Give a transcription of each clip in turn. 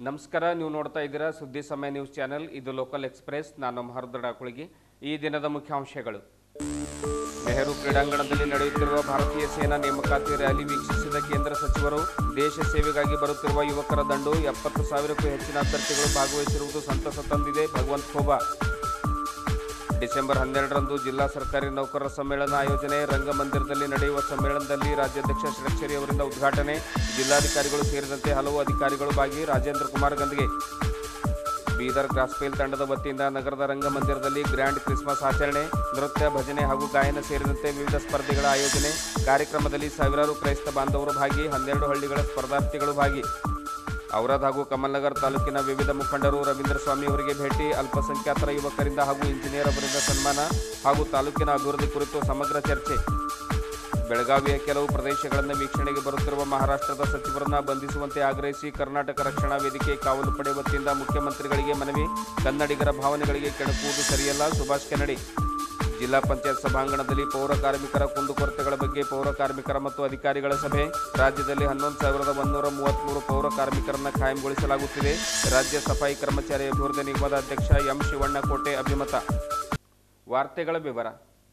ನಮಸ್ಕಾರ ನೀವು ನೋಡ್ತಾ ಇದ್ದೀರಾ ಸುದ್ದಿ ಸಮಯ ನ್ಯೂಸ್ ಚಾನೆಲ್ ಇದು ಲೋಕಲ್ ಎಕ್ಸ್ಪ್ರೆಸ್ ನಾನು ಮಹರ್ದಡ ಕುಳಗಿ ಈ ದಿನದ ಮುಖ್ಯಾಂಶಗಳು ನೆಹರು ಕ್ರೀಡಾಂಗಣದಲ್ಲಿ ನಡೆಯುತ್ತಿರುವ ಭಾರತೀಯ ಸೇನಾ ನೇಮಕಾತಿ ರ್ಯಾಲಿ ವೀಕ್ಷಿಸಿದ ಕೇಂದ್ರ ಸಚಿವರು ದೇಶ ಸೇವೆಗಾಗಿ ಬರುತ್ತಿರುವ ಯುವಕರ ದಂಡು ಎಪ್ಪತ್ತು ಸಾವಿರಕ್ಕೂ ಹೆಚ್ಚಿನ ಅಭ್ಯರ್ಥಿಗಳು ಭಾಗವಹಿಸಿರುವುದು ಸಂತಸ ತಂದಿದೆ ಭಗವಂತ್ ಖೋಬಾ ಡಿಸೆಂಬರ್ ಹನ್ನೆರಡರಂದು ಜಿಲ್ಲಾ ಸರ್ಕಾರಿ ನೌಕರರ ಸಮ್ಮೇಳನ ಆಯೋಜನೆ ರಂಗಮಂದಿರದಲ್ಲಿ ನಡೆಯುವ ಸಮ್ಮೇಳನದಲ್ಲಿ ರಾಜ್ಯಾಧ್ಯಕ್ಷ ಷಡಕ್ಷರಿ ಅವರಿಂದ ಉದ್ಘಾಟನೆ ಜಿಲ್ಲಾಧಿಕಾರಿಗಳು ಸೇರಿದಂತೆ ಹಲವು ಅಧಿಕಾರಿಗಳು ಭಾಗಿ ರಾಜೇಂದ್ರ ಕುಮಾರ್ ಗಂದ್ಗೆ ಬೀದರ್ ಗ್ರಾಸ್ಪೇಲ್ ತಂಡದ ವತಿಯಿಂದ ನಗರದ ರಂಗಮಂದಿರದಲ್ಲಿ ಗ್ರ್ಯಾಂಡ್ ಕ್ರಿಸ್ಮಸ್ ಆಚರಣೆ ನೃತ್ಯ ಭಜನೆ ಹಾಗೂ ಗಾಯನ ಸೇರಿದಂತೆ ವಿವಿಧ ಸ್ಪರ್ಧೆಗಳ ಆಯೋಜನೆ ಕಾರ್ಯಕ್ರಮದಲ್ಲಿ ಸಾವಿರಾರು ಕ್ರೈಸ್ತ ಬಾಂಧವರು ಭಾಗಿ ಹನ್ನೆರಡು ಹಳ್ಳಿಗಳ ಸ್ಪರ್ಧಾರ್ಥಿಗಳು ಭಾಗಿ ಔರಾದ್ ಹಾಗೂ ಕಮಲ್ನಗರ್ ತಾಲೂಕಿನ ವಿವಿಧ ಮುಖಂಡರು ರವೀಂದ್ರ ಸ್ವಾಮಿ ಅವರಿಗೆ ಭೇಟಿ ಅಲ್ಪಸಂಖ್ಯಾತರ ಯುವಕರಿಂದ ಹಾಗೂ ಇಂಜಿನಿಯರ್ ಅವರಿಂದ ಸನ್ಮಾನ ಹಾಗೂ ತಾಲೂಕಿನ ಅಭಿವೃದ್ಧಿ ಕುರಿತು ಸಮಗ್ರ ಚರ್ಚೆ ಬೆಳಗಾವಿಯ ಕೆಲವು ಪ್ರದೇಶಗಳನ್ನು ವೀಕ್ಷಣೆಗೆ ಬರುತ್ತಿರುವ ಮಹಾರಾಷ್ಟ್ರದ ಸಚಿವರನ್ನ ಬಂಧಿಸುವಂತೆ ಆಗ್ರಹಿಸಿ ಕರ್ನಾಟಕ ರಕ್ಷಣಾ ವೇದಿಕೆ ಕಾವಲು ಪಡೆ ವತಿಯಿಂದ ಮುಖ್ಯಮಂತ್ರಿಗಳಿಗೆ ಮನವಿ ಕನ್ನಡಿಗರ ಭಾವನೆಗಳಿಗೆ ಕೆಣಕುವುದು ಸರಿಯಲ್ಲ ಸುಭಾಷ್ ಕೆನಡಿ ಜಿಲ್ಲಾ ಪಂಚಾಯತ್ ಸಭಾಂಗಣದಲ್ಲಿ ಪೌರ ಕಾರ್ಮಿಕರ ಕುಂದುಕೊರತೆಗಳ ಬಗ್ಗೆ ಪೌರ ಕಾರ್ಮಿಕರ ಮತ್ತು ಅಧಿಕಾರಿಗಳ ಸಭೆ ರಾಜ್ಯದಲ್ಲಿ ಹನ್ನೊಂದು ಸಾವಿರದ ಒಂದೂರ ಮೂವತ್ತ್ಮೂರು ಪೌರ ಕಾರ್ಮಿಕರನ್ನ ಕಾಯಂಗೊಳಿಸಲಾಗುತ್ತಿದೆ ರಾಜ್ಯ ಸಫಾಯಿ ಕರ್ಮಚಾರಿ ಅಭಿವೃದ್ಧಿ ನಿಗಮದ ಅಧ್ಯಕ್ಷ ಎಂ ಶಿವಣ್ಣಕೋಟೆ ಅಭಿಮತ ವಾರ್ತೆಗಳ ವಿವರ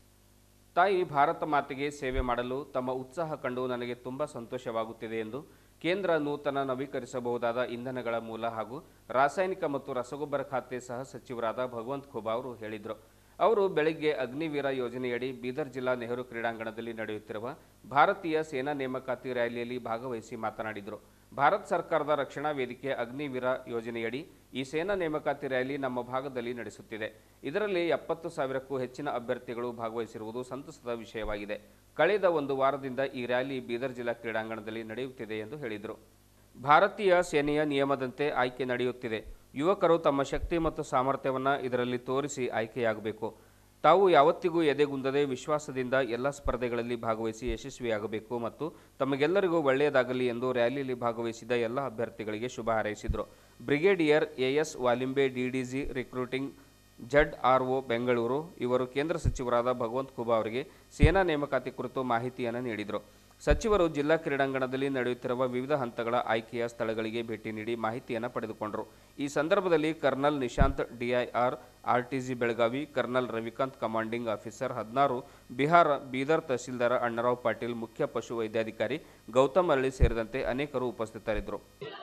ತಾಯಿ ಭಾರತ ಮಾತೆಗೆ ಸೇವೆ ಮಾಡಲು ತಮ್ಮ ಉತ್ಸಾಹ ಕಂಡು ನನಗೆ ತುಂಬ ಸಂತೋಷವಾಗುತ್ತಿದೆ ಎಂದು ಕೇಂದ್ರ ನೂತನ ನವೀಕರಿಸಬಹುದಾದ ಇಂಧನಗಳ ಮೂಲ ಹಾಗೂ ರಾಸಾಯನಿಕ ಮತ್ತು ರಸಗೊಬ್ಬರ ಖಾತೆ ಸಹ ಸಚಿವರಾದ ಭಗವಂತ್ ಖೋಬಾ ಅವರು ಹೇಳಿದರು ಅವರು ಬೆಳಗ್ಗೆ ಅಗ್ನಿವೀರ ಯೋಜನೆಯಡಿ ಬೀದರ್ ಜಿಲ್ಲಾ ನೆಹರು ಕ್ರೀಡಾಂಗಣದಲ್ಲಿ ನಡೆಯುತ್ತಿರುವ ಭಾರತೀಯ ಸೇನಾ ನೇಮಕಾತಿ ರ್ಯಾಲಿಯಲ್ಲಿ ಭಾಗವಹಿಸಿ ಮಾತನಾಡಿದರು ಭಾರತ ಸರ್ಕಾರದ ರಕ್ಷಣಾ ವೇದಿಕೆ ಅಗ್ನಿವೀರ ಯೋಜನೆಯಡಿ ಈ ಸೇನಾ ನೇಮಕಾತಿ ರ್ಯಾಲಿ ನಮ್ಮ ಭಾಗದಲ್ಲಿ ನಡೆಸುತ್ತಿದೆ ಇದರಲ್ಲಿ ಎಪ್ಪತ್ತು ಸಾವಿರಕ್ಕೂ ಹೆಚ್ಚಿನ ಅಭ್ಯರ್ಥಿಗಳು ಭಾಗವಹಿಸಿರುವುದು ಸಂತಸದ ವಿಷಯವಾಗಿದೆ ಕಳೆದ ಒಂದು ವಾರದಿಂದ ಈ ರ್ಯಾಲಿ ಬೀದರ್ ಜಿಲ್ಲಾ ಕ್ರೀಡಾಂಗಣದಲ್ಲಿ ನಡೆಯುತ್ತಿದೆ ಎಂದು ಹೇಳಿದರು ಭಾರತೀಯ ಸೇನೆಯ ನಿಯಮದಂತೆ ಆಯ್ಕೆ ನಡೆಯುತ್ತಿದೆ ಯುವಕರು ತಮ್ಮ ಶಕ್ತಿ ಮತ್ತು ಸಾಮರ್ಥ್ಯವನ್ನು ಇದರಲ್ಲಿ ತೋರಿಸಿ ಆಯ್ಕೆಯಾಗಬೇಕು ತಾವು ಯಾವತ್ತಿಗೂ ಎದೆಗುಂದದೆ ವಿಶ್ವಾಸದಿಂದ ಎಲ್ಲ ಸ್ಪರ್ಧೆಗಳಲ್ಲಿ ಭಾಗವಹಿಸಿ ಯಶಸ್ವಿಯಾಗಬೇಕು ಮತ್ತು ತಮಗೆಲ್ಲರಿಗೂ ಒಳ್ಳೆಯದಾಗಲಿ ಎಂದು ರ್ಯಾಲಿಯಲ್ಲಿ ಭಾಗವಹಿಸಿದ ಎಲ್ಲ ಅಭ್ಯರ್ಥಿಗಳಿಗೆ ಶುಭ ಹಾರೈಸಿದರು brigadier A S Walimbe DDG recruiting Z R O Bengaluru ಇವರು ಕೇಂದ್ರ ಸಚಿವರಾದ ಭಗವಂತ್ ಖೂಬಾ ಅವರಿಗೆ ಸೇನಾ ನೇಮಕಾತಿ ಕುರಿತು ಮಾಹಿತಿಯನ್ನು ನೀಡಿದರು ಸಚಿವರು ಜಿಲ್ಲಾ ಕ್ರೀಡಾಂಗಣದಲ್ಲಿ ನಡೆಯುತ್ತಿರುವ ವಿವಿಧ ಹಂತಗಳ ಆಯ್ಕೆಯ ಸ್ಥಳಗಳಿಗೆ ಭೇಟಿ ನೀಡಿ ಮಾಹಿತಿಯನ್ನು ಪಡೆದುಕೊಂಡರು ಈ ಸಂದರ್ಭದಲ್ಲಿ colonel Nishant DIR RTG Belagavi colonel Ravikant commanding officer ಹದಿನಾರು ಬಿಹಾರ ಬೀದರ್ ತಹಸೀಲ್ದಾರ್ ಅಣ್ಣರಾವ್ ಪಾಟೀಲ್ ಮುಖ್ಯ ಪಶು ವೈದ್ಯಾಧಿಕಾರಿ ಗೌತಮ್ ಅರಳಿ ಸೇರಿದಂತೆ ಅನೇಕರು ಉಪಸ್ಥಿತರಿದ್ದರು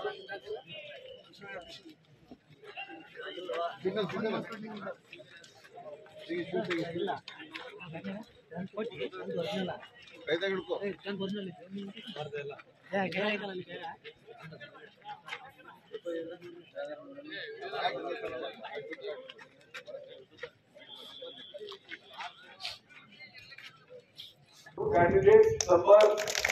कैंडिडेट नंबर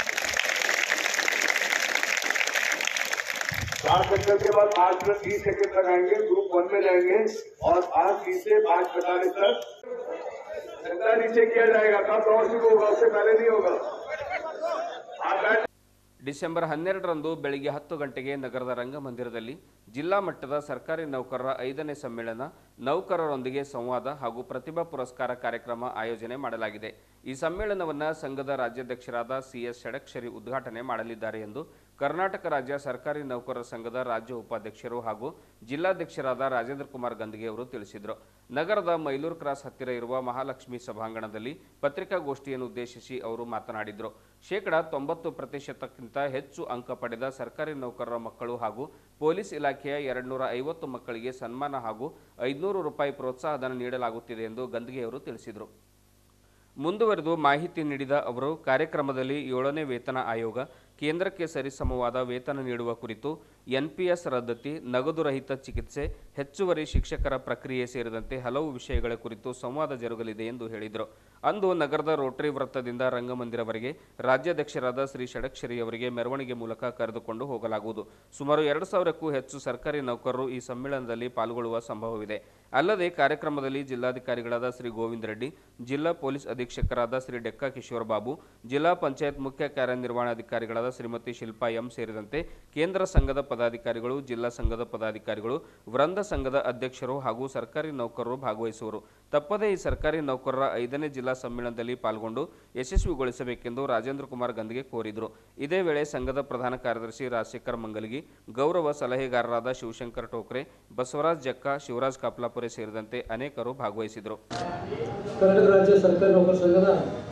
चार चक्कर के बाद पाँच मिनट तीस सेकंड लगाएंगे ग्रुप वन में जाएंगे और पाँच तीस से पाँच पैतालीस तक झंडा नीचे किया जाएगा कब दौड़ शुरू होगा उससे पहले नहीं होगा आप बैठ ಡಿಸೆಂಬರ್ ಹನ್ನೆರಡರಂದು ಬೆಳಿಗ್ಗೆ ಹತ್ತು ಗಂಟೆಗೆ ನಗರದ ರಂಗಮಂದಿರದಲ್ಲಿ ಜಿಲ್ಲಾ ಮಟ್ಟದ ಸರ್ಕಾರಿ ನೌಕರರ ಐದನೇ ಸಮ್ಮೇಳನ ನೌಕರರೊಂದಿಗೆ ಸಂವಾದ ಹಾಗೂ ಪ್ರತಿಭಾ ಪುರಸ್ಕಾರ ಕಾರ್ಯಕ್ರಮ ಆಯೋಜನೆ ಮಾಡಲಾಗಿದೆ ಈ ಸಮ್ಮೇಳನವನ್ನು ಸಂಘದ ರಾಜ್ಯಾಧ್ಯಕ್ಷರಾದ ಸಿಎಸ್ ಷಡಕ್ಷರಿ ಉದ್ಘಾಟನೆ ಮಾಡಲಿದ್ದಾರೆ ಎಂದು ಕರ್ನಾಟಕ ರಾಜ್ಯ ಸರ್ಕಾರಿ ನೌಕರರ ಸಂಘದ ರಾಜ್ಯ ಉಪಾಧ್ಯಕ್ಷರು ಹಾಗೂ ಜಿಲ್ಲಾಧ್ಯಕ್ಷರಾದ ರಾಜೇಂದ್ರ ಕುಮಾರ್ ಗಂದ್ಗೆ ಅವರು ತಿಳಿಸಿದರು ನಗರದ ಮೈಲೂರು ಕ್ರಾಸ್ ಹತ್ತಿರ ಇರುವ ಮಹಾಲಕ್ಷ್ಮಿ ಸಭಾಂಗಣದಲ್ಲಿ ಪತ್ರಿಕಾಗೋಷ್ಠಿಯನ್ನು ಉದ್ದೇಶಿಸಿ ಅವರು ಮಾತನಾಡಿದರು ಶೇಕಡಾ ತೊಂಬತ್ತು ಪ್ರತಿಶತಕ್ಕಿಂತ ಹೆಚ್ಚು ಅಂಕ ಪಡೆದ ಸರ್ಕಾರಿ ನೌಕರರ ಮಕ್ಕಳು ಹಾಗೂ ಪೊಲೀಸ್ ಇಲಾಖೆಯ ಎರಡ್ನೂರ ಐವತ್ತು ಮಕ್ಕಳಿಗೆ ಸನ್ಮಾನ ಹಾಗೂ ಐದುನೂರು ರೂಪಾಯಿ ಪ್ರೋತ್ಸಾಹಧನ ನೀಡಲಾಗುತ್ತಿದೆ ಎಂದು ಗಂದ್ಗೆ ಅವರು ತಿಳಿಸಿದರು ಮುಂದುವರೆದು ಮಾಹಿತಿ ನೀಡಿದ ಅವರು ಕಾರ್ಯಕ್ರಮದಲ್ಲಿ ಏಳನೇ ವೇತನ ಆಯೋಗ ಕೇಂದ್ರಕ್ಕೆ ಸರಿಸಮವಾದ ವೇತನ ನೀಡುವ ಕುರಿತು ಎನ್ಪಿಎಸ್ ರದ್ದತಿ ನಗದು ರಹಿತ ಚಿಕಿತ್ಸೆ ಹೆಚ್ಚುವರಿ ಶಿಕ್ಷಕರ ಪ್ರಕ್ರಿಯೆ ಸೇರಿದಂತೆ ಹಲವು ವಿಷಯಗಳ ಕುರಿತು ಸಂವಾದ ಜರುಗಲಿದೆ ಎಂದು ಹೇಳಿದರು ಅಂದು ನಗರದ ರೋಟರಿ ವೃತ್ತದಿಂದ ರಂಗಮಂದಿರವರೆಗೆ ರಾಜ್ಯಾಧ್ಯಕ್ಷರಾದ ಶ್ರೀ ಷಡಕ್ಷರಿ ಅವರಿಗೆ ಮೆರವಣಿಗೆ ಮೂಲಕ ಕರೆದುಕೊಂಡು ಹೋಗಲಾಗುವುದು ಸುಮಾರು ಎರಡು ಸಾವಿರಕ್ಕೂ ಹೆಚ್ಚು ಸರ್ಕಾರಿ ನೌಕರರು ಈ ಸಮ್ಮೇಳನದಲ್ಲಿ ಪಾಲ್ಗೊಳ್ಳುವ ಸಂಭವವಿದೆ ಅಲ್ಲದೆ ಕಾರ್ಯಕ್ರಮದಲ್ಲಿ ಜಿಲ್ಲಾಧಿಕಾರಿಗಳಾದ ಶ್ರೀ ಗೋವಿಂದ ರೆಡ್ಡಿ ಜಿಲ್ಲಾ ಪೊಲೀಸ್ ಅಧೀಕ್ಷಕರಾದ ಶ್ರೀ ಡೆಕ್ಕಾ ಕಿಶೋರ್ ಬಾಬು ಜಿಲ್ಲಾ ಪಂಚಾಯತ್ ಮುಖ್ಯ ಕಾರ್ಯನಿರ್ವಹಣಾಧಿಕಾರಿಗಳಾದ ಶ್ರೀಮತಿ ಶಿಲ್ಪಾ ಎಂ ಸೇರಿದಂತೆ ಕೇಂದ್ರ ಸಂಘದ ಪದಾಧಿಕಾರಿಗಳು ಜಿಲ್ಲಾ ಸಂಘದ ಪದಾಧಿಕಾರಿಗಳು ವೃಂದ ಸಂಘದ ಅಧ್ಯಕ್ಷರು ಹಾಗೂ ಸರ್ಕಾರಿ ನೌಕರರು ಭಾಗವಹಿಸುವರು ತಪ್ಪದೇ ಈ ಸರ್ಕಾರಿ ನೌಕರರ ಐದನೇ ಜಿಲ್ಲಾ ಸಮ್ಮೇಳನದಲ್ಲಿ ಪಾಲ್ಗೊಂಡು ಯಶಸ್ವಿಗೊಳಿಸಬೇಕೆಂದು ರಾಜೇಂದ್ರ ಕುಮಾರ್ ಗಂದ್ಗೆ ಕೋರಿದರು ಇದೇ ವೇಳೆ ಸಂಘದ ಪ್ರಧಾನ ಕಾರ್ಯದರ್ಶಿ ರಾಜಶೇಖರ್ ಮಂಗಲಗಿ ಗೌರವ ಸಲಹೆಗಾರರಾದ ಶಿವಶಂಕರ್ ಟೋಕ್ರೆ ಬಸವರಾಜ್ ಜಕ್ಕ ಶಿವರಾಜ್ ಕಾಪ್ಲಾಪುರೆ ಸೇರಿದಂತೆ ಅನೇಕರು ಭಾಗವಹಿಸಿದರು ಕರ್ನಾಟಕ ರಾಜ್ಯ ಸರ್ಕಾರಿ ನೌಕರ ಸಂಘದ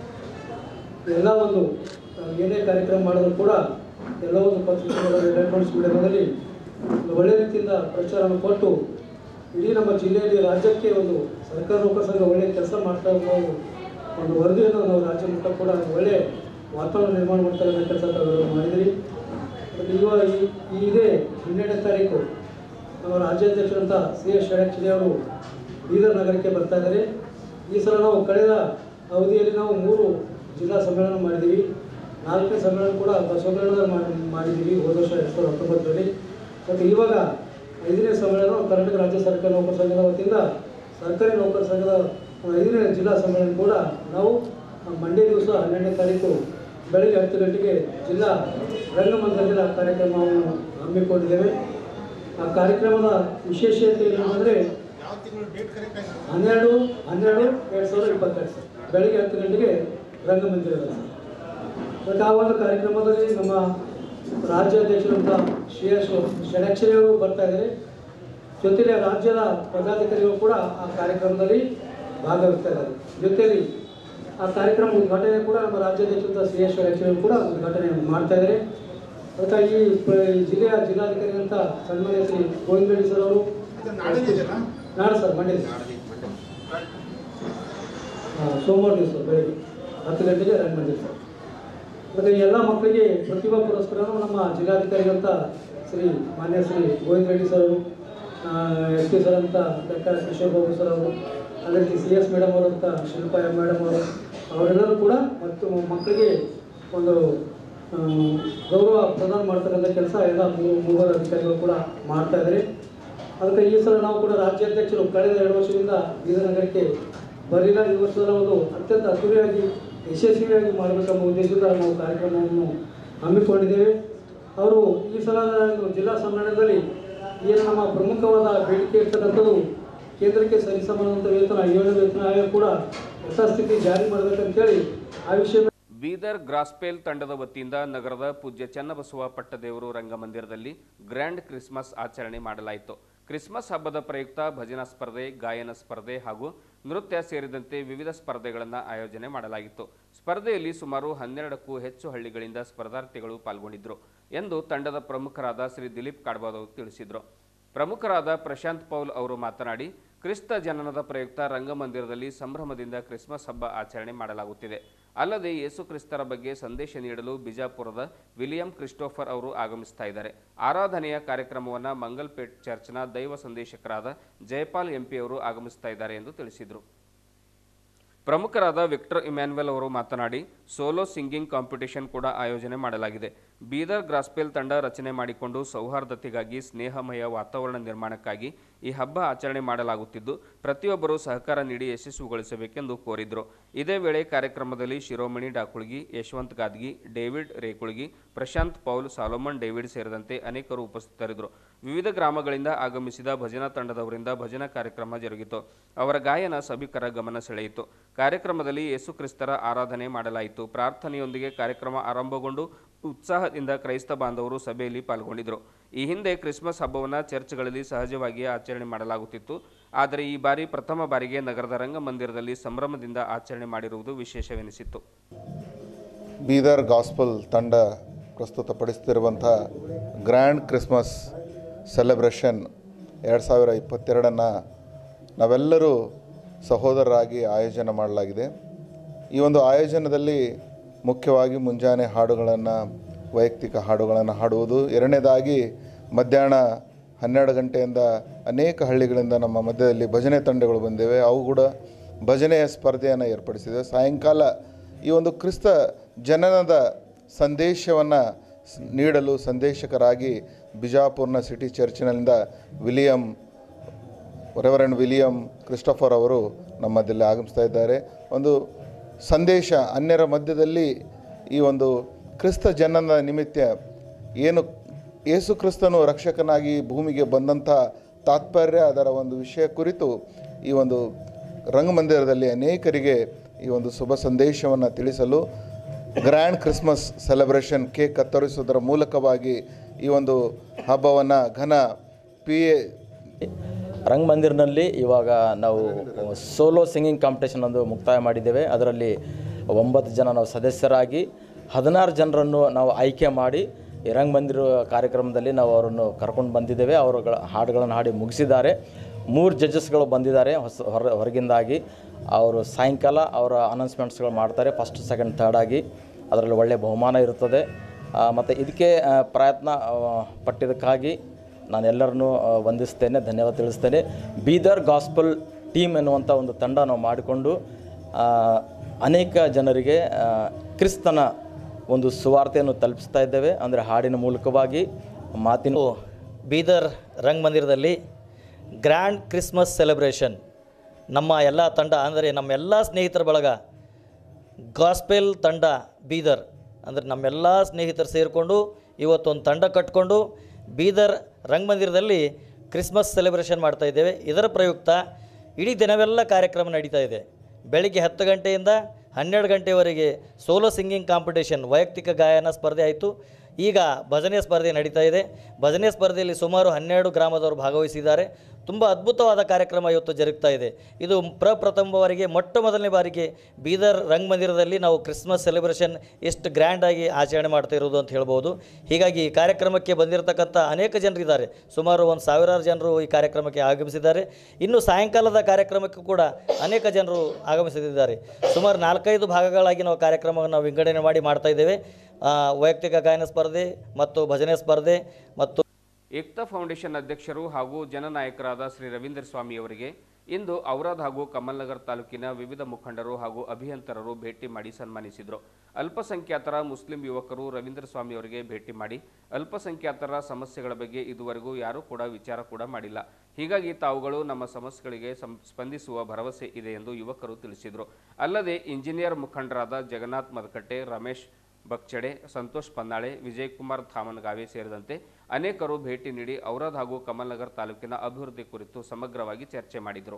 ಎಲ್ಲ ಒಂದು ಆ, ಏನೇ ಕಾರ್ಯಕ್ರಮ ಮಾಡಿದ್ರು ಕೂಡ ಎಲ್ಲ ಒಂದು ಪತ್ರಿಕೆಗಳಲ್ಲಿ ಎಲೆಕ್ಟ್ರಾನಿಕ್ಸ್ ಮೀಡಿಯಾದಲ್ಲಿ ಒಂದು ಒಳ್ಳೆಯ ರೀತಿಯಿಂದ ಪ್ರಚಾರವನ್ನು ಕೊಟ್ಟು ಇಡೀ ನಮ್ಮ ಜಿಲ್ಲೆಯಲ್ಲಿ ರಾಜ್ಯಕ್ಕೆ ಒಂದು ಸರ್ಕಾರಿ ನೌಕರ ಸಂಘ ಒಳ್ಳೆಯ ಕೆಲಸ ಮಾಡ್ತಾ ಇರೋ ಒಂದು ವರದಿಯನ್ನು ನಾವು ರಾಜ್ಯ ಮಟ್ಟ ಕೂಡ ಒಂದು ಒಳ್ಳೆಯ ವಾತಾವರಣ ನಿರ್ಮಾಣ ಮಾಡ್ತಾರೆ ಅನ್ನೋ ಕೆಲಸ ತಾವೆಲ್ಲರೂ ಮಾಡಿದಿರಿ ಮತ್ತು ಇವಾಗ ಈ ಈ ಇದೇ ಹನ್ನೆರಡನೇ ತಾರೀಕು ನಮ್ಮ ರಾಜ್ಯಾಧ್ಯಕ್ಷರಂತ ಸಿ ಎಸ್ ಷಡಕ್ಷರಿ ಅವರು ಬೀದರ್ ನಗರಕ್ಕೆ ಬರ್ತಾ ಇದ್ದಾರೆ ಈ ಸಲ ನಾವು ಕಳೆದ ಅವಧಿಯಲ್ಲಿ ನಾವು ಮೂರು ಜಿಲ್ಲಾ ಸಮ್ಮೇಳನ ಮಾಡಿದ್ದೀವಿ ನಾಲ್ಕನೇ ಸಮ್ಮೇಳನ ಕೂಡ ಬಸವಕಲ್ಯಾಣದಲ್ಲಿ ಮಾಡಿ ಮಾಡಿದ್ದೀವಿ ಹೋದ ವರ್ಷ ಎರಡು ಸಾವಿರದ ಹತ್ತೊಂಬತ್ತರಲ್ಲಿ ಮತ್ತು ಇವಾಗ ಐದನೇ ಸಮ್ಮೇಳನ ಕರ್ನಾಟಕ ರಾಜ್ಯ ಸರ್ಕಾರಿ ನೌಕರ ಸಂಘದ ವತಿಯಿಂದ ಸರ್ಕಾರಿ ನೌಕರ ಸಂಘದ ಐದನೇ ಜಿಲ್ಲಾ ಸಮ್ಮೇಳನ ಕೂಡ ನಾವು ಮಂಡ್ಯ ದಿವಸ ಹನ್ನೆರಡನೇ ತಾರೀಕು ಬೆಳಗ್ಗೆ ಹತ್ತು ಗಂಟೆಗೆ ಜಿಲ್ಲಾ ರಂಗಮಂದಿರದಲ್ಲಿ ಆ ಕಾರ್ಯಕ್ರಮವನ್ನು ಹಮ್ಮಿಕೊಂಡಿದ್ದೇವೆ ಆ ಕಾರ್ಯಕ್ರಮದ ವಿಶೇಷತೆ ಏನು ಅಂದರೆ ಹನ್ನೆರಡು ಹನ್ನೆರಡು ಎರಡು ಸಾವಿರದ ಇಪ್ಪತ್ತೆರಡು ಸರ್ ಬೆಳಗ್ಗೆ ಹತ್ತು ಗಂಟೆಗೆ ರಂಗಮಂದಿರದಲ್ಲಿ ಸರ್ ಮತ್ತು ಆ ಒಂದು ಕಾರ್ಯಕ್ರಮದಲ್ಲಿ ನಮ್ಮ ರಾಜ್ಯಾಧ್ಯಕ್ಷರಂತ ಶ್ರೀ ಎಸ್ ಷಡಕ್ಷರಿ ಅವರು ಬರ್ತಾ ಇದ್ದಾರೆ ಜೊತೆಗೆ ರಾಜ್ಯದ ಪದಾಧಿಕಾರಿಗಳು ಕೂಡ ಆ ಕಾರ್ಯಕ್ರಮದಲ್ಲಿ ಭಾಗವಹಿಸ್ತಾ ಇದ್ದಾರೆ ಜೊತೆಯಲ್ಲಿ ಆ ಕಾರ್ಯಕ್ರಮ ಉದ್ಘಾಟನೆ ಕೂಡ ನಮ್ಮ ರಾಜ್ಯಾಧ್ಯಕ್ಷರಂತ ಶ್ರೀ ಎಸ್ ಷಡಕ್ಷರಿ ಕೂಡ ಉದ್ಘಾಟನೆ ಮಾಡ್ತಾ ಇದ್ದಾರೆ ಮತ್ತು ಈ ಪ- ಈ ಜಿಲ್ಲೆಯ ಜಿಲ್ಲಾಧಿಕಾರಿ ಅಂತ ಸನ್ಮಾನ್ಯ ಶ್ರೀ ಗೋವಿಂದ ರೆಡ್ಡಿ ಸರ್ ಅವರು ನಾಳೆ ಸರ್ ಮಂಡ್ಯ ಹಾಂ ಸೋಮವಾರ ದಿವಸ ಬೆಳಗ್ಗೆ ಹತ್ತು ಗಂಟೆಗೆ ರನ್ ಮಾಡಿದೆ ಸರ್ ಮತ್ತು ಎಲ್ಲ ಮಕ್ಕಳಿಗೆ ಪ್ರತಿಭಾ ಪುರಸ್ಕಾರವನ್ನು ನಮ್ಮ ಜಿಲ್ಲಾಧಿಕಾರಿಗಳಂತ ಶ್ರೀ ಮಾನ್ಯ ಶ್ರೀ ಗೋವಿಂದ ರೆಡ್ಡಿ ಸರ್ ಅವರು ಎಸ್ ಪಿ ಸರ್ ಅಂತ ಡಾಕ್ಟರ್ ಕಿಶೋರ್ ಬಾಬು ಸರ್ ಅವರು ಅದೇ ರೀತಿ ಸಿ ಎಸ್ ಮೇಡಮ್ ಅವರು ಅಂತ ಶಿಲ್ಪಾ ಎಂ ಮೇಡಮ್ ಅವರು ಅವರೆಲ್ಲರೂ ಕೂಡ ಮತ್ತು ಮಕ್ಕಳಿಗೆ ಒಂದು ಆ, ಗೌರವ ಪ್ರದಾನ ಮಾಡ್ತಕ್ಕಂಥ ಕೆಲಸ ಎಲ್ಲ ಮೂ- ಮೂವರು ಅಧಿಕಾರಿಗಳು ಕೂಡ ಮಾಡ್ತಾ ಇದ್ದಾರೆ ಅದಕ್ಕೆ ಈ ಸಲ ನಾವು ಕೂಡ ರಾಜ್ಯಾಧ್ಯಕ್ಷರು ಕಳೆದ ಎರಡು ವರ್ಷದಿಂದ ಬೀದರ್ ನಗರಕ್ಕೆ ಬರಲಿಲ್ಲ ಈ ವರ್ಷದ ಒಂದು ಅತ್ಯಂತ ಅದ್ದೂರಿಯಾಗಿ ಯಶಸ್ವಿಯಾಗಿ ಮಾಡಬೇಕೆಂಬ ಉದ್ದೇಶದಿಂದ ನಾವು ಕಾರ್ಯಕ್ರಮವನ್ನು ಹಮ್ಮಿಕೊಂಡಿದ್ದೇವೆ ಅವರು ಈ ಸಲ ಜಿಲ್ಲಾ ಸಮ್ಮೇಳನದಲ್ಲಿ ಏನು ನಮ್ಮ ಪ್ರಮುಖವಾದ ಬೇಡಿಕೆ ಇರ್ತಕ್ಕಂಥದ್ದು ಕೇಂದ್ರಕ್ಕೆ ಸರಿಸಮಾನಂತ ವೇತನ ಏಳು ವೇತನ ಆಯೋಗ ಕೂಡ ಯಥಾಸ್ಥಿತಿ ಜಾರಿ ಮಾಡಬೇಕಂತೇಳಿ ಆ ವಿಷಯ ಬೀದರ್ ಗ್ರಾಸ್ಪೇಲ್ ತಂಡದ ವತಿಯಿಂದ ನಗರದ ಪೂಜ್ಯ ಚನ್ನಬಸವ ಪಟ್ಟದೇವರು ರಂಗಮಂದಿರದಲ್ಲಿ ಗ್ರ್ಯಾಂಡ್ ಕ್ರಿಸ್ಮಸ್ ಆಚರಣೆ ಮಾಡಲಾಯಿತು ಕ್ರಿಸ್ಮಸ್ ಹಬ್ಬದ ಪ್ರಯುಕ್ತ ಭಜನಾ ಸ್ಪರ್ಧೆ ಗಾಯನ ಸ್ಪರ್ಧೆ ಹಾಗೂ ನೃತ್ಯ ಸೇರಿದಂತೆ ವಿವಿಧ ಸ್ಪರ್ಧೆಗಳನ್ನು ಆಯೋಜನೆ ಮಾಡಲಾಗಿತ್ತು ಸ್ಪರ್ಧೆಯಲ್ಲಿ ಸುಮಾರು ಹನ್ನೆರಡಕ್ಕೂ ಹೆಚ್ಚು ಹಳ್ಳಿಗಳಿಂದ ಸ್ಪರ್ಧಾರ್ಥಿಗಳು ಪಾಲ್ಗೊಂಡಿದ್ದರು ಎಂದು ತಂಡದ ಪ್ರಮುಖರಾದ ಶ್ರೀ ದಿಲೀಪ್ ಕಾಡ್ಬಾದವ್ ತಿಳಿಸಿದರು ಪ್ರಮುಖರಾದ ಪ್ರಶಾಂತ್ ಪೌಲ್ ಅವರು ಮಾತನಾಡಿ ಕ್ರಿಸ್ತ ಜನನದ ಪ್ರಯುಕ್ತ ರಂಗಮಂದಿರದಲ್ಲಿ ಸಂಭ್ರಮದಿಂದ ಕ್ರಿಸ್ಮಸ್ ಹಬ್ಬ ಆಚರಣೆ ಮಾಡಲಾಗುತ್ತಿದೆ ಅಲ್ಲದೆ ಯೇಸು ಕ್ರಿಸ್ತರ ಬಗ್ಗೆ ಸಂದೇಶ ನೀಡಲು ಬಿಜಾಪುರದ ವಿಲಿಯಂ ಕ್ರಿಸ್ಟೋಫರ್ ಅವರು ಆಗಮಿಸ್ತಾ ಇದ್ದಾರೆ ಆರಾಧನೆಯ ಕಾರ್ಯಕ್ರಮವನ್ನು ಮಂಗಲ್ಪೇಟ್ ಚರ್ಚ್ನ ದೈವ ಸಂದೇಶಕರಾದ ಜಯಪಾಲ್ ಎಂಪಿ ಅವರು ಆಗಮಿಸ್ತಾ ಇದ್ದಾರೆ ಎಂದು ತಿಳಿಸಿದರು ಪ್ರಮುಖರಾದ ವಿಕ್ಟರ್ ಇಮ್ಯಾನ್ವೆಲ್ ಅವರು ಮಾತನಾಡಿ ಸೋಲೋ ಸಿಂಗಿಂಗ್ ಕಾಂಪಿಟಿಷನ್ ಕೂಡ ಆಯೋಜನೆ ಮಾಡಲಾಗಿದೆ ಬೀದರ್ ಗ್ರಾಸ್ಪೇಲ್ ತಂಡ ರಚನೆ ಮಾಡಿಕೊಂಡು ಸೌಹಾರ್ದತೆಗಾಗಿ ಸ್ನೇಹಮಯ ವಾತಾವರಣ ನಿರ್ಮಾಣಕ್ಕಾಗಿ ಈ ಹಬ್ಬ ಆಚರಣೆ ಮಾಡಲಾಗುತ್ತಿದ್ದು ಪ್ರತಿಯೊಬ್ಬರೂ ಸಹಕಾರ ನೀಡಿ ಯಶಸ್ವಿಗೊಳಿಸಬೇಕೆಂದು ಕೋರಿದರು ಇದೇ ವೇಳೆ ಕಾರ್ಯಕ್ರಮದಲ್ಲಿ Shiromani Dakulgi Yashwant Gadgi David Rekulgi Prashant Paul Solomon David ಸೇರಿದಂತೆ ಅನೇಕರು ಉಪಸ್ಥಿತರಿದ್ದರು ವಿವಿಧ ಗ್ರಾಮಗಳಿಂದ ಆಗಮಿಸಿದ ಭಜನಾ ತಂಡದವರಿಂದ ಭಜನಾ ಕಾರ್ಯಕ್ರಮ ಜರುಗಿತು ಅವರ ಗಾಯನ ಸಭಿಕರ ಗಮನ ಸೆಳೆಯಿತು ಕಾರ್ಯಕ್ರಮದಲ್ಲಿ ಯೇಸು ಕ್ರಿಸ್ತರ ಆರಾಧನೆ ಮಾಡಲಾಯಿತು ಪ್ರಾರ್ಥನೆಯೊಂದಿಗೆ ಕಾರ್ಯಕ್ರಮ ಆರಂಭಗೊಂಡು ಉತ್ಸಾಹದಿಂದ ಕ್ರೈಸ್ತ ಬಾಂಧವರು ಸಭೆಯಲ್ಲಿ ಪಾಲ್ಗೊಂಡಿದ್ದರು ಈ ಹಿಂದೆ ಕ್ರಿಸ್ಮಸ್ ಹಬ್ಬವನ್ನು ಚರ್ಚ್ಗಳಲ್ಲಿ ಸಹಜವಾಗಿಯೇ ಆಚರಣೆ ಮಾಡಲಾಗುತ್ತಿತ್ತು ಆದರೆ ಈ ಬಾರಿ ಪ್ರಥಮ ಬಾರಿಗೆ ನಗರದ ರಂಗಮಂದಿರದಲ್ಲಿ ಸಂಭ್ರಮದಿಂದ ಆಚರಣೆ ಮಾಡಿರುವುದು ವಿಶೇಷವೆನಿಸಿತ್ತು ಬೀದರ್ ಗಾಸ್ಪಲ್ ತಂಡ ಪ್ರಸ್ತುತಪಡಿಸ್ತಿರುವಂಥ ಗ್ರ್ಯಾಂಡ್ ಕ್ರಿಸ್ಮಸ್ ಸೆಲೆಬ್ರೇಷನ್ ಎರಡು ಸಾವಿರ ಇಪ್ಪತ್ತೆರಡನ್ನು ನಾವೆಲ್ಲರೂ ಸಹೋದರರಾಗಿ ಆಯೋಜನೆ ಮಾಡಲಾಗಿದೆ ಈ ಒಂದು ಆಯೋಜನದಲ್ಲಿ ಮುಖ್ಯವಾಗಿ ಮುಂಜಾನೆ ಹಾಡುಗಳನ್ನು ವೈಯಕ್ತಿಕ ಹಾಡುಗಳನ್ನು ಹಾಡುವುದು ಎರಡನೇದಾಗಿ ಮಧ್ಯಾಹ್ನ ಹನ್ನೆರಡು ಗಂಟೆಯಿಂದ ಅನೇಕ ಹಳ್ಳಿಗಳಿಂದ ನಮ್ಮ ಮಧ್ಯದಲ್ಲಿ ಭಜನೆ ತಂಡಗಳು ಬಂದಿವೆ ಅವು ಕೂಡ ಭಜನೆಯ ಸ್ಪರ್ಧೆಯನ್ನು ಏರ್ಪಡಿಸಿದೆ ಸಾಯಂಕಾಲ ಈ ಒಂದು ಕ್ರಿಸ್ತ ಜನನದ ಸಂದೇಶವನ್ನು ನೀಡಲು ಸಂದೇಶಕರಾಗಿ ಬಿಜಾಪುರ್ನ ಸಿಟಿ ಚರ್ಚಿನಿಂದ ವಿಲಿಯಂ ರೆವರೆಂಡ್ ವಿಲಿಯಂ ಕ್ರಿಸ್ಟೋಫರ್ ಅವರು ನಮ್ಮ ಮಧ್ಯದಲ್ಲಿ ಆಗಮಿಸ್ತಾ ಇದ್ದಾರೆ ಒಂದು ಸಂದೇಶ ಅನ್ಯರ ಮಧ್ಯದಲ್ಲಿ ಈ ಒಂದು ಕ್ರಿಸ್ತ ಜನನ ನಿಮಿತ್ತ ಏನು ಯೇಸು ಕ್ರಿಸ್ತನು ರಕ್ಷಕನಾಗಿ ಭೂಮಿಗೆ ಬಂದಂಥ ತಾತ್ಪರ್ಯ ಅದರ ಒಂದು ವಿಷಯ ಕುರಿತು ಈ ಒಂದು ರಂಗಮಂದಿರದಲ್ಲಿ ಅನೇಕರಿಗೆ ಈ ಒಂದು ಶುಭ ಸಂದೇಶವನ್ನು ತಿಳಿಸಲು ಗ್ರ್ಯಾಂಡ್ ಕ್ರಿಸ್ಮಸ್ ಸೆಲೆಬ್ರೇಷನ್ ಕೇಕ್ ಕತ್ತರಿಸುವುದರ ಮೂಲಕವಾಗಿ ಈ ಒಂದು ಹಬ್ಬವನ್ನು ಘನ ಪಿ ಎ ರಂಗಮಂದಿರ್ನಲ್ಲಿ ಇವಾಗ ನಾವು ಸೋಲೋ ಸಿಂಗಿಂಗ್ ಕಾಂಪಿಟೇಷನ್ ಒಂದು ಮುಕ್ತಾಯ ಮಾಡಿದ್ದೇವೆ ಅದರಲ್ಲಿ ಒಂಬತ್ತು ಜನ ನಾವು ಸದಸ್ಯರಾಗಿ ಹದಿನಾರು ಜನರನ್ನು ನಾವು ಆಯ್ಕೆ ಮಾಡಿ ಈ ರಂಗಮಂದಿರ ಕಾರ್ಯಕ್ರಮದಲ್ಲಿ ನಾವು ಅವರನ್ನು ಕರ್ಕೊಂಡು ಬಂದಿದ್ದೇವೆ ಅವರುಗಳ ಹಾಡುಗಳನ್ನು ಹಾಡಿ ಮುಗಿಸಿದ್ದಾರೆ ಮೂರು ಜಡ್ಜಸ್ಗಳು ಬಂದಿದ್ದಾರೆ ಹೊಸ ಹೊರ ಹೊರಗಿಂದಾಗಿ ಅವರು ಸಾಯಂಕಾಲ ಅವರ ಅನೌನ್ಸ್ಮೆಂಟ್ಸ್ಗಳು ಮಾಡ್ತಾರೆ ಫಸ್ಟ್ ಸೆಕೆಂಡ್ ಥರ್ಡ್ ಆಗಿ ಅದರಲ್ಲಿ ಒಳ್ಳೆಯ ಬಹುಮಾನ ಇರುತ್ತದೆ ಮತ್ತು ಇದಕ್ಕೆ ಆ, ಪ್ರಯತ್ನ ಆ, ಪಟ್ಟಿದ್ದಕ್ಕಾಗಿ ನಾನು ಎಲ್ಲರನ್ನೂ ಆ, ವಂದಿಸ್ತೇನೆ ಧನ್ಯವಾದ ತಿಳಿಸ್ತೇನೆ ಬೀದರ್ ಗಾಸ್ಪಲ್ ಟೀಮ್ ಎನ್ನುವಂಥ ಒಂದು ತಂಡ ನಾವು ಮಾಡಿಕೊಂಡು ಆ, ಅನೇಕ ಜನರಿಗೆ ಆ, ಕ್ರಿಸ್ತನ ಒಂದು ಸುವಾರ್ತೆಯನ್ನು ತಲುಪಿಸ್ತಾ ಇದ್ದೇವೆ ಅಂದರೆ ಹಾಡಿನ ಮೂಲಕವಾಗಿ ಮಾತಿನ ಬೀದರ್ ರಂಗಮಂದಿರದಲ್ಲಿ ಗ್ರ್ಯಾಂಡ್ ಕ್ರಿಸ್ಮಸ್ ಸೆಲೆಬ್ರೇಷನ್ ನಮ್ಮ ಎಲ್ಲ ತಂಡ ಅಂದರೆ ನಮ್ಮೆಲ್ಲ ಸ್ನೇಹಿತರ ಬಳಗ ಗಾಸ್ಪೆಲ್ ತಂಡ ಬೀದರ್ ಅಂದರೆ ನಮ್ಮೆಲ್ಲ ಸ್ನೇಹಿತರು ಸೇರಿಕೊಂಡು ಇವತ್ತೊಂದು ತಂಡ ಕಟ್ಕೊಂಡು ಬೀದರ್ ರಂಗಮಂದಿರದಲ್ಲಿ ಕ್ರಿಸ್ಮಸ್ ಸೆಲೆಬ್ರೇಷನ್ ಮಾಡ್ತಾ ಇದ್ದೇವೆ ಇದರ ಪ್ರಯುಕ್ತ ಇಡೀ ದಿನವೆಲ್ಲ ಕಾರ್ಯಕ್ರಮ ನಡೀತಾ ಇದೆ ಬೆಳಿಗ್ಗೆ ಹತ್ತು ಗಂಟೆಯಿಂದ ಹನ್ನೆರಡು ಗಂಟೆವರೆಗೆ ಸೋಲೋ ಸಿಂಗಿಂಗ್ ಕಾಂಪಿಟೇಷನ್ ವೈಯಕ್ತಿಕ ಗಾಯನ ಸ್ಪರ್ಧೆ ಆಯಿತು ಈಗ ಭಜನೆ ಸ್ಪರ್ಧೆ ನಡೀತಾ ಇದೆ ಭಜನೆ ಸ್ಪರ್ಧೆಯಲ್ಲಿ ಸುಮಾರು ಹನ್ನೆರಡು ಗ್ರಾಮದವರು ಭಾಗವಹಿಸಿದ್ದಾರೆ ತುಂಬ ಅದ್ಭುತವಾದ ಕಾರ್ಯಕ್ರಮ ಇವತ್ತು ಜರುಗ್ತಾ ಇದೆ ಇದು ಪ್ರಪ್ರಥಮ ಬಾರಿಗೆ ಮೊಟ್ಟ ಮೊದಲನೇ ಬಾರಿಗೆ ಬೀದರ್ ರಂಗಮಂದಿರದಲ್ಲಿ ನಾವು ಕ್ರಿಸ್ಮಸ್ ಸೆಲೆಬ್ರೇಷನ್ ಎಷ್ಟು ಗ್ರ್ಯಾಂಡಾಗಿ ಆಚರಣೆ ಮಾಡ್ತಾ ಇರೋದು ಅಂತ ಹೇಳ್ಬೋದು ಹೀಗಾಗಿ ಈ ಕಾರ್ಯಕ್ರಮಕ್ಕೆ ಬಂದಿರತಕ್ಕಂಥ ಅನೇಕ ಜನರಿದ್ದಾರೆ ಸುಮಾರು ಒಂದು ಸಾವಿರಾರು ಜನರು ಈ ಕಾರ್ಯಕ್ರಮಕ್ಕೆ ಆಗಮಿಸಿದ್ದಾರೆ ಇನ್ನು ಸಾಯಂಕಾಲದ ಕಾರ್ಯಕ್ರಮಕ್ಕೂ ಕೂಡ ಅನೇಕ ಜನರು ಆಗಮಿಸಿದ್ದಾರೆ ಸುಮಾರು ನಾಲ್ಕೈದು ಭಾಗಗಳಾಗಿ ನಾವು ಕಾರ್ಯಕ್ರಮವನ್ನು ವಿಂಗಡಣೆ ಮಾಡಿ ಮಾಡ್ತಾ ಇದ್ದೇವೆ ಆ, ವೈಯಕ್ತಿಕ ಗಾಯನ ಸ್ಪರ್ಧೆ ಮತ್ತು ಭಜನೆ ಸ್ಪರ್ಧೆ ಮತ್ತು ಏಕ್ತಾ ಫೌಂಡೇಶನ್ ಅಧ್ಯಕ್ಷರು ಹಾಗೂ ಜನನಾಯಕರಾದ ಶ್ರೀ ರವೀಂದ್ರ ಸ್ವಾಮಿ ಅವರಿಗೆ ಇಂದು ಔರಾದ್ ಹಾಗೂ ಕಮಲ್ನಗರ್ ತಾಲೂಕಿನ ವಿವಿಧ ಮುಖಂಡರು ಹಾಗೂ ಅಭಿಯಂತರರು ಭೇಟಿ ಮಾಡಿ ಸನ್ಮಾನಿಸಿದರು ಅಲ್ಪಸಂಖ್ಯಾತರ ಮುಸ್ಲಿಂ ಯುವಕರು ರವೀಂದ್ರ ಸ್ವಾಮಿ ಅವರಿಗೆ ಭೇಟಿ ಮಾಡಿ ಅಲ್ಪಸಂಖ್ಯಾತರ ಸಮಸ್ಯೆಗಳ ಬಗ್ಗೆ ಇದುವರೆಗೂ ಯಾರೂ ಕೂಡ ವಿಚಾರ ಕೂಡ ಮಾಡಿಲ್ಲ ಹೀಗಾಗಿ ತಾವುಗಳು ನಮ್ಮ ಸಮಸ್ಯೆಗಳಿಗೆ ಸಂ- ಸ್ಪಂದಿಸುವ ಭರವಸೆ ಇದೆ ಎಂದು ಯುವಕರು ತಿಳಿಸಿದರು ಅಲ್ಲದೆ ಇಂಜಿನಿಯರ್ ಮುಖಂಡರಾದ ಜಗನ್ನಾಥ್ ಮದಕಟ್ಟೆ ರಮೇಶ್ ಬಕ್ಚಡೆ ಸಂತೋಷ್ ಪನ್ನಾಳೆ ವಿಜಯಕುಮಾರ್ ಥಾಮನ್ಗಾವೆ ಸೇರಿದಂತೆ ಅನೇಕರು ಭೇಟಿ ನೀಡಿ ಔರಾದ್ ಹಾಗೂ ಕಮಲ್ನಗರ್ ತಾಲೂಕಿನ ಅಭಿವೃದ್ಧಿ ಕುರಿತು ಸಮಗ್ರವಾಗಿ ಚರ್ಚೆ ಮಾಡಿದರು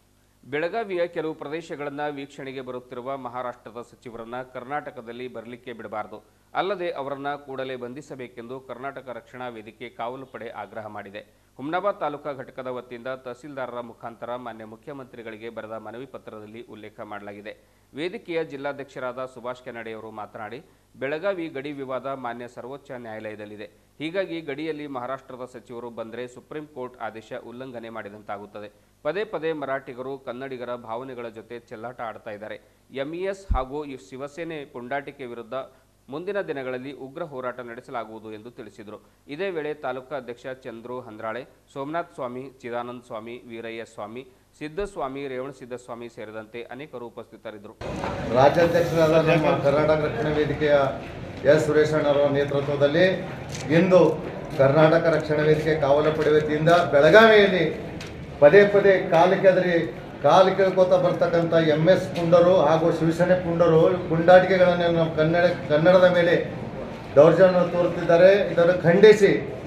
ಬೆಳಗಾವಿಯ ಕೆಲವು ಪ್ರದೇಶಗಳನ್ನು ವೀಕ್ಷಣೆಗೆ ಬರುತ್ತಿರುವ ಮಹಾರಾಷ್ಟ್ರದ ಸಚಿವರನ್ನ ಕರ್ನಾಟಕದಲ್ಲಿ ಬರಲಿಕ್ಕೆ ಬಿಡಬಾರದು ಅಲ್ಲದೆ ಅವರನ್ನ ಕೂಡಲೇ ಬಂಧಿಸಬೇಕೆಂದು ಕರ್ನಾಟಕ ರಕ್ಷಣಾ ವೇದಿಕೆ ಕಾವಲು ಪಡೆ ಆಗ್ರಹ ಮಾಡಿದೆ ಹುಮ್ನಾಬಾದ್ ತಾಲೂಕಾ ಘಟಕದ ವತಿಯಿಂದ ತಹಸೀಲ್ದಾರರ ಮುಖಾಂತರ ಮಾನ್ಯ ಮುಖ್ಯಮಂತ್ರಿಗಳಿಗೆ ಬರೆದ ಮನವಿ ಪತ್ರದಲ್ಲಿ ಉಲ್ಲೇಖ ಮಾಡಲಾಗಿದೆ ವೇದಿಕೆಯ ಜಿಲ್ಲಾಧ್ಯಕ್ಷರಾದ ಸುಭಾಷ್ ಕೆನಡೆಯವರು ಮಾತನಾಡಿ ಬೆಳಗಾವಿ ಗಡಿ ವಿವಾದ ಮಾನ್ಯ ಸರ್ವೋಚ್ಚ ನ್ಯಾಯಾಲಯದಲ್ಲಿದೆ ಹೀಗಾಗಿ ಗಡಿಯಲ್ಲಿ ಮಹಾರಾಷ್ಟ್ರದ ಸಚಿವರು ಬಂದರೆ ಸುಪ್ರೀಂ ಕೋರ್ಟ್ ಆದೇಶ ಉಲ್ಲಂಘನೆ ಮಾಡಿದಂತಾಗುತ್ತದೆ ಪದೇ ಪದೇ ಮರಾಠಿಗರು ಕನ್ನಡಿಗರ ಭಾವನೆಗಳ ಜೊತೆ ಚೆಲ್ಲಾಟ ಆಡ್ತಾ ಇದ್ದಾರೆ ಎಂಇಎಸ್ ಹಾಗೂ ಈ ಶಿವಸೇನೆ ಪುಂಡಾಟಿಕೆ ವಿರುದ್ಧ ಮುಂದಿನ ದಿನಗಳಲ್ಲಿ ಉಗ್ರ ಹೋರಾಟ ನಡೆಸಲಾಗುವುದು ಎಂದು ತಿಳಿಸಿದರು ಇದೇ ವೇಳೆ ತಾಲೂಕಾ ಅಧ್ಯಕ್ಷ ಚಂದ್ರು ಹಂದ್ರಾಳೆ ಸೋಮನಾಥ್ ಸ್ವಾಮಿ ಚಿದಾನಂದ ಸ್ವಾಮಿ ವೀರಯ್ಯ ಸ್ವಾಮಿ ಸಿದ್ದಸ್ವಾಮಿ ರೇವಣಸಿದ್ದಸ್ವಾಮಿ ಸೇರಿದಂತೆ ಅನೇಕರು ಉಪಸ್ಥಿತರಿದ್ದರು ರಾಜ್ಯಾಧ್ಯಕ್ಷರಾದ ನಮ್ಮ ಕರ್ನಾಟಕ ರಕ್ಷಣಾ ವೇದಿಕೆಯ ಎಸ್ ಸುರೇಶಣ್ಣವರ ನೇತೃತ್ವದಲ್ಲಿ ಇಂದು ಕರ್ನಾಟಕ ರಕ್ಷಣಾ ವೇದಿಕೆ ಕಾವಲು ಪಡೆ ವತಿಯಿಂದ ಬೆಳಗಾವಿಯಲ್ಲಿ ಪದೇ ಪದೇ ಕಾಲು ಕೆದರಿ ಕಾಲು ಕೇಳ್ಕೊತಾ ಬರ್ತಕ್ಕಂಥ ಎಂ ಎಸ್ ಪುಂಡರು ಹಾಗೂ ಶಿವಸೇನೆ ಪುಂಡರು ಪುಂಡಾಟಿಕೆಗಳನ್ನು ನಮ್ಮ ಕನ್ನಡ ಕನ್ನಡದ ಮೇಲೆ ದೌರ್ಜನ್ಯ ತೋರುತ್ತಿದ್ದಾರೆ ಇದನ್ನು ಖಂಡಿಸಿ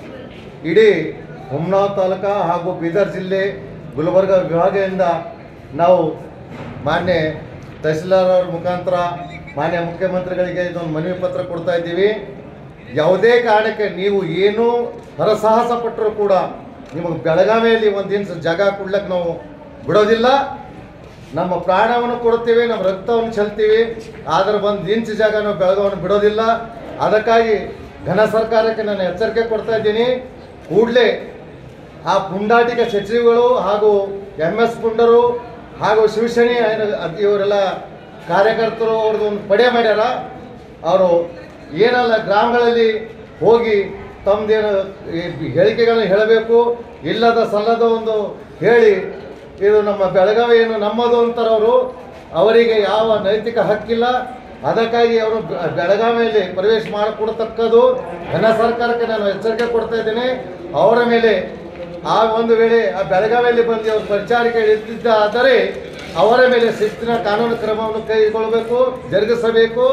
ಇಡೀ ಹುಮ್ನಾವ್ ತಾಲೂಕಾ ಹಾಗೂ ಬೀದರ್ ಜಿಲ್ಲೆ ಗುಲ್ಬರ್ಗ ವಿಭಾಗದಿಂದ ನಾವು ಮಾನ್ಯ ತಹಸೀಲ್ದಾರ್ ಅವ್ರ ಮುಖಾಂತರ ಮಾನ್ಯ ಮುಖ್ಯಮಂತ್ರಿಗಳಿಗೆ ಇದೊಂದು ಮನವಿ ಪತ್ರ ಕೊಡ್ತಾ ಇದ್ದೀವಿ ಯಾವುದೇ ಕಾರಣಕ್ಕೆ ನೀವು ಏನೂ ಹರಸಾಹಸ ಪಟ್ಟರೂ ಕೂಡ ನಿಮಗೆ ಬೆಳಗಾವಿಯಲ್ಲಿ ಒಂದು ದಿನ ಜಾಗ ಕೊಡ್ಲಿಕ್ಕೆ ನಾವು ಬಿಡೋದಿಲ್ಲ ನಮ್ಮ ಪ್ರಾಣವನ್ನು ಕೊಡ್ತೀವಿ ನಮ್ಮ ರಕ್ತವನ್ನು ಚೆಲ್ತೀವಿ ಆದ್ರೆ ಒಂದು ಇಂಚ್ ಜಾಗ ನಾವು ಬೆಳಗಾವನ್ನು ಬಿಡೋದಿಲ್ಲ ಅದಕ್ಕಾಗಿ ಘನ ಸರ್ಕಾರಕ್ಕೆ ನಾನು ಎಚ್ಚರಿಕೆ ಕೊಡ್ತಾ ಇದ್ದೀನಿ ಕೂಡಲೇ ಆ ಪುಂಡಾಟಿಕ ಸಚಿವಗಳು ಹಾಗೂ ಎಂ ಎಸ್ ಪುಂಡರು ಹಾಗೂ ಶಿವಸೇನೆ ಏನು- ಅದ್- ಇವರೆಲ್ಲ ಕಾರ್ಯಕರ್ತರು ಅವ್ರದ್ದು ಒಂದು ಪಡೆ ಮಾಡ್ಯಾರ ಅವರು ಏನಲ್ಲ ಗ್ರಾಮಗಳಲ್ಲಿ ಹೋಗಿ ತಮ್ಮದೇನು ಹೇಳಿಕೆಗಳನ್ನ ಹೇಳಬೇಕು ಇಲ್ಲದ ಸಲ್ಲದ ಒಂದು ಹೇಳಿ ಇದು ನಮ್ಮ ಬೆಳಗಾವಿ ಏನು ನಮ್ಮದು ಅಂತಾರೆ ಅವರು ಅವರಿಗೆ ಯಾವ ನೈತಿಕ ಹಕ್ಕಿಲ್ಲ ಅದಕ್ಕಾಗಿ ಅವರು ಬೆ- ಬೆಳಗಾವಿಯಲ್ಲಿ ಪ್ರವೇಶ ಮಾಡಿಕೊಡ್ತಕ್ಕದ್ದು ಘನ ಸರ್ಕಾರಕ್ಕೆ ನಾನು ಎಚ್ಚರಿಕೆ ಕೊಡ್ತಾ ಇದ್ದೀನಿ ಅವರ ಮೇಲೆ ಆ ಒಂದು ವೇಳೆ ಆ ಬೆಳಗಾವಿಯಲ್ಲಿ ಬಂದು ಅವರು ಪರಿಚಾರಿಕೆ ಇದ್ದಿದ್ದಾದರೆ ಅವರ ಮೇಲೆ ಶಿಸ್ತಿನ ಕಾನೂನು ಕ್ರಮವನ್ನು ಕೈಗೊಳ್ಳಬೇಕು ಜರುಗಿಸಬೇಕು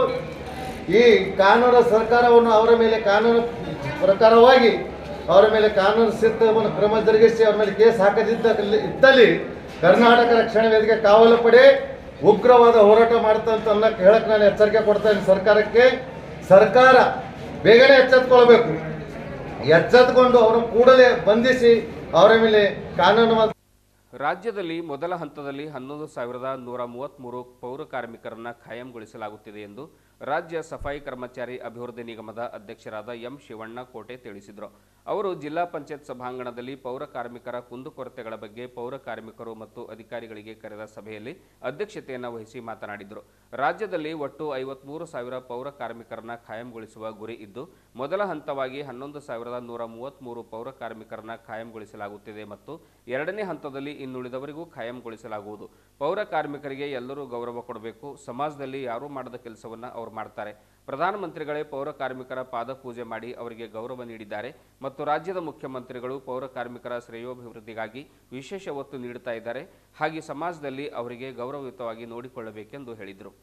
ಈ ಕಾನೂನು ಸರ್ಕಾರವನ್ನು ಅವರ ಮೇಲೆ ಕಾನೂನು ಪ್ರಕಾರವಾಗಿ ಅವರ ಮೇಲೆ ಕಾನೂನು ಸಿದ್ಧವನ್ನು ಕ್ರಮ ಜರುಗಿಸಿ ಅವರ ಮೇಲೆ ಕೇಸ್ ಹಾಕದಿದ್ದ ಇದ್ದಲ್ಲಿ ಕರ್ನಾಟಕ ರಕ್ಷಣಾ ವೇದಿಕೆ ಕಾವಲು ಪಡೆ ಉಗ್ರವಾದ ಹೋರಾಟ ಮಾಡ್ತಂತ ಅನ್ನಕ್ಕೆ ಹೇಳಕ್ ನಾನು ಎಚ್ಚರಿಕೆ ಕೊಡ್ತೇನೆ ಸರ್ಕಾರಕ್ಕೆ ಸರ್ಕಾರ ಬೇಗನೆ ಎಚ್ಚೆತ್ಕೊಳ್ಬೇಕು ಎಚ್ಚೆತ್ಕೊಂಡು ಅವರು ಕೂಡಲೇ ಬಂಧಿಸಿ ಅವರ ಮೇಲೆ ಕಾನೂನು ರಾಜ್ಯದಲ್ಲಿ ಮೊದಲ ಹಂತದಲ್ಲಿ ಹನ್ನೊಂದು ಸಾವಿರದ ನೂರ ಮೂವತ್ತ್ಮೂರು ಪೌರ ಕಾರ್ಮಿಕರನ್ನ ಖಾಯಂಗೊಳಿಸಲಾಗುತ್ತಿದೆ ಎಂದು ರಾಜ್ಯ ಸಫಾಯಿ ಕರ್ಮಚಾರಿ ಅಭಿವೃದ್ಧಿ ನಿಗಮದ ಅಧ್ಯಕ್ಷರಾದ ಎಂ ಶಿವಣ್ಣ ಕೋಟೆ ತಿಳಿಸಿದರು ಅವರು ಜಿಲ್ಲಾ ಪಂಚಾಯತ್ ಸಭಾಂಗಣದಲ್ಲಿ ಪೌರ ಕಾರ್ಮಿಕರ ಕುಂದುಕೊರತೆಗಳ ಬಗ್ಗೆ ಪೌರ ಕಾರ್ಮಿಕರು ಮತ್ತು ಅಧಿಕಾರಿಗಳಿಗೆ ಕರೆದ ಸಭೆಯಲ್ಲಿ ಅಧ್ಯಕ್ಷತೆಯನ್ನು ವಹಿಸಿ ಮಾತನಾಡಿದರು ರಾಜ್ಯದಲ್ಲಿ ಒಟ್ಟು ಐವತ್ಮೂರು ಸಾವಿರ ಪೌರ ಕಾರ್ಮಿಕರನ್ನ ಖಾಯಂಗೊಳಿಸುವ ಗುರಿ ಇದ್ದು ಮೊದಲ ಹಂತವಾಗಿ ಹನ್ನೊಂದು ಸಾವಿರದ ನೂರ ಮೂವತ್ತ್ಮೂರು ಪೌರ ಕಾರ್ಮಿಕರನ್ನ ಖಾಯಂಗೊಳಿಸಲಾಗುತ್ತಿದೆ ಮತ್ತು ಎರಡನೇ ಹಂತದಲ್ಲಿ ಇನ್ನುಳಿದವರಿಗೂ ಖಾಯಂಗೊಳಿಸಲಾಗುವುದು ಪೌರ ಕಾರ್ಮಿಕರಿಗೆ ಎಲ್ಲರೂ ಗೌರವ ಕೊಡಬೇಕು ಸಮಾಜದಲ್ಲಿ ಯಾರೂ ಮಾಡದ ಕೆಲಸವನ್ನು ಅವರು ಮಾಡ್ತಾರೆ ಪ್ರಧಾನಮಂತ್ರಿಗಳೇ ಪೌರ ಕಾರ್ಮಿಕರ ಪಾದ ಪೂಜೆ ಮಾಡಿ ಅವರಿಗೆ ಗೌರವ ನೀಡಿದ್ದಾರೆ ಮತ್ತು ರಾಜ್ಯದ ಮುಖ್ಯಮಂತ್ರಿಗಳು ಪೌರ ಕಾರ್ಮಿಕರ ಶ್ರೇಯೋಭಿವೃದ್ಧಿಗಾಗಿ ವಿಶೇಷ ಒತ್ತು ನೀಡುತ್ತಾ ಇದ್ದಾರೆ ಹಾಗೆ ಸಮಾಜದಲ್ಲಿ ಅವರಿಗೆ ಗೌರವಯುತವಾಗಿ ನೋಡಿಕೊಳ್ಳಬೇಕೆಂದು ಹೇಳಿದರು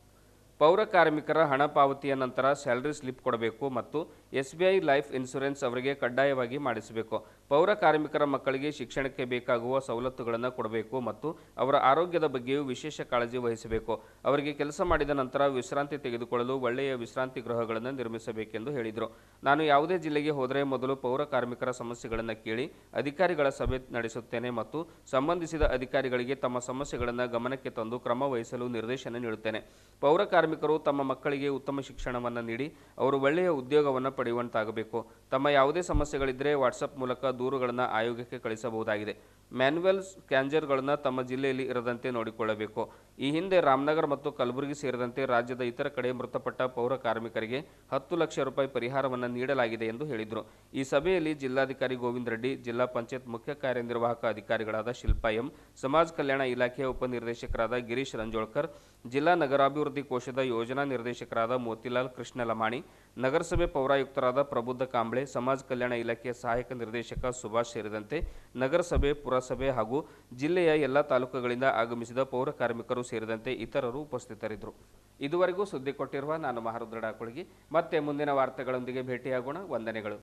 ಪೌರ ಕಾರ್ಮಿಕರ ಹಣ ಪಾವತಿಯ ನಂತರ ಸ್ಯಾಲರಿ ಸ್ಲಿಪ್ ಕೊಡಬೇಕು ಮತ್ತು S B I life insurance ಅವರಿಗೆ ಕಡ್ಡಾಯವಾಗಿ ಮಾಡಿಸಬೇಕು ಪೌರ ಕಾರ್ಮಿಕರ ಮಕ್ಕಳಿಗೆ ಶಿಕ್ಷಣಕ್ಕೆ ಬೇಕಾಗುವ ಸವಲತ್ತುಗಳನ್ನು ಕೊಡಬೇಕು ಮತ್ತು ಅವರ ಆರೋಗ್ಯದ ಬಗ್ಗೆಯೂ ವಿಶೇಷ ಕಾಳಜಿ ವಹಿಸಬೇಕು ಅವರಿಗೆ ಕೆಲಸ ಮಾಡಿದ ನಂತರ ವಿಶ್ರಾಂತಿ ತೆಗೆದುಕೊಳ್ಳಲು ಒಳ್ಳೆಯ ವಿಶ್ರಾಂತಿ ಗೃಹಗಳನ್ನು ನಿರ್ಮಿಸಬೇಕೆಂದು ಹೇಳಿದರು ನಾನು ಯಾವುದೇ ಜಿಲ್ಲೆಗೆ ಹೋದರೆ ಮೊದಲು ಪೌರ ಕಾರ್ಮಿಕರ ಸಮಸ್ಯೆಗಳನ್ನು ಕೇಳಿ ಅಧಿಕಾರಿಗಳ ಸಭೆ ನಡೆಸುತ್ತೇನೆ ಮತ್ತು ಸಂಬಂಧಿಸಿದ ಅಧಿಕಾರಿಗಳಿಗೆ ತಮ್ಮ ಸಮಸ್ಯೆಗಳನ್ನು ಗಮನಕ್ಕೆ ತಂದು ಕ್ರಮ ವಹಿಸಲು ನಿರ್ದೇಶನ ನೀಡುತ್ತೇನೆ ಪೌರ ಕಾರ್ಮಿಕರು ತಮ್ಮ ಮಕ್ಕಳಿಗೆ ಉತ್ತಮ ಶಿಕ್ಷಣವನ್ನು ನೀಡಿ ಅವರು ಒಳ್ಳೆಯ ಉದ್ಯೋಗವನ್ನು ಪಡೆಯುವಂತಾಗಬೇಕು ತಮ್ಮ ಯಾವುದೇ ಸಮಸ್ಯೆಗಳಿದ್ದರೆ ವಾಟ್ಸಪ್ ಮೂಲಕ ದೂರುಗಳನ್ನು ಆಯೋಗಕ್ಕೆ ಕಳಿಸಬಹುದಾಗಿದೆ ಮ್ಯಾನ್ಯುವಲ್ ಸ್ಕ್ಯಾನ್ಜರ್ಗಳನ್ನು ತಮ್ಮ ಜಿಲ್ಲೆಯಲ್ಲಿ ಇರದಂತೆ ನೋಡಿಕೊಳ್ಳಬೇಕು ಈ ಹಿಂದೆ ರಾಮನಗರ ಮತ್ತು ಕಲಬುರಗಿ ಸೇರಿದಂತೆ ರಾಜ್ಯದ ಇತರ ಕಡೆ ಮೃತಪಟ್ಟ ಪೌರ ಕಾರ್ಮಿಕರಿಗೆ ಹತ್ತು ಲಕ್ಷ ರೂಪಾಯಿ ಪರಿಹಾರವನ್ನು ನೀಡಲಾಗಿದೆ ಎಂದು ಹೇಳಿದರು ಈ ಸಭೆಯಲ್ಲಿ ಜಿಲ್ಲಾಧಿಕಾರಿ ಗೋವಿಂದ ರೆಡ್ಡಿ ಜಿಲ್ಲಾ ಪಂಚಾಯತ್ ಮುಖ್ಯ ಕಾರ್ಯನಿರ್ವಾಹಕ ಅಧಿಕಾರಿಗಳಾದ ಶಿಲ್ಪಾ ಎಂ ಸಮಾಜ ಕಲ್ಯಾಣ ಇಲಾಖೆಯ ಉಪನಿರ್ದೇಶಕರಾದ ಗಿರೀಶ್ ರಂಜೋಳ್ಕರ್ ಜಿಲ್ಲಾ ನಗರಾಭಿವೃದ್ಧಿ ಕೋಶದ ಯೋಜನಾ ನಿರ್ದೇಶಕರಾದ ಮೋತಿಲಾಲ್ ಕೃಷ್ಣ ಲಮಾಣಿ ನಗರಸಭೆ ಪೌರಾಯುಕ್ತರಾದ ಪ್ರಬುದ್ಧ ಕಾಂಬ್ಳೆ ಸಮಾಜ ಕಲ್ಯಾಣ ಇಲಾಖೆಯ ಸಹಾಯಕ ನಿರ್ದೇಶಕ ಸುಭಾಷ್ ಸೇರಿದಂತೆ ನಗರಸಭೆ ಪುರಸಭೆ ಹಾಗೂ ಜಿಲ್ಲೆಯ ಎಲ್ಲ ತಾಲೂಕುಗಳಿಂದ ಆಗಮಿಸಿದ ಪೌರ ಕಾರ್ಮಿಕರು ಸೇರಿದಂತೆ ಇತರರು ಉಪಸ್ಥಿತರಿದ್ದರು ಇದುವರೆಗೂ ಸುದ್ದಿ ಕೊಟ್ಟಿರುವ ನಾನು ಮಹಾರುದ್ರ ಡಾಕುಳಗಿ ಮತ್ತೆ ಮುಂದಿನ ವಾರ್ತೆಗಳೊಂದಿಗೆ ಭೇಟಿಯಾಗೋಣ ವಂದನೆಗಳು